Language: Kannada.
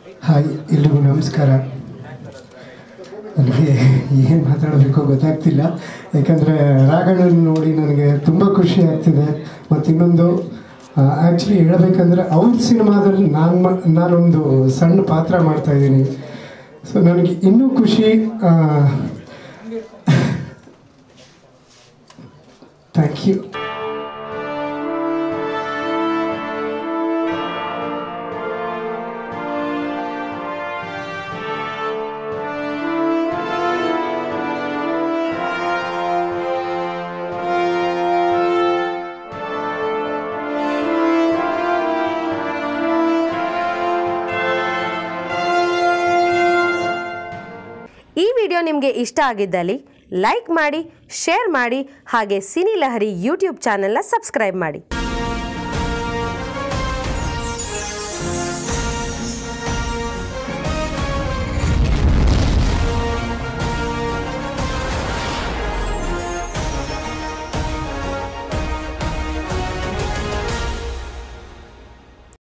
ಹಾಯ್ ಎಲ್ರಿಗೂ ನಮಸ್ಕಾರ ನನಗೆ ಏನು ಮಾತಾಡಬೇಕೋ ಗೊತ್ತಾಗ್ತಿಲ್ಲ ಯಾಕಂದರೆ ರಾಗಣ್ಣನ ನೋಡಿ ನನಗೆ ತುಂಬ ಖುಷಿ ಆಗ್ತಿದೆ ಮತ್ತು ಇನ್ನೊಂದು ಆ್ಯಕ್ಚುಲಿ ಹೇಳಬೇಕಂದ್ರೆ ಅವ್ರ ಸಿನಿಮಾದಲ್ಲಿ ನಾನು ಮ ನಾನೊಂದು ಸಣ್ಣ ಪಾತ್ರ ಮಾಡ್ತಾ ಇದ್ದೀನಿ ಸೊ ನನಗೆ ಇನ್ನೂ ಖುಷಿ ಥ್ಯಾಂಕ್ ಯು ಈ ವಿಡಿಯೋ ನಿಮಗೆ ಇಷ್ಟ ಆಗಿದ್ದಲ್ಲಿ ಲೈಕ್ ಮಾಡಿ ಶೇರ್ ಮಾಡಿ ಹಾಗೆ ಸಿನಿ ಲಹರಿ ಯೂಟ್ಯೂಬ್ ಚಾನೆಲ್ನ ಸಬ್ಸ್ಕ್ರೈಬ್ ಮಾಡಿ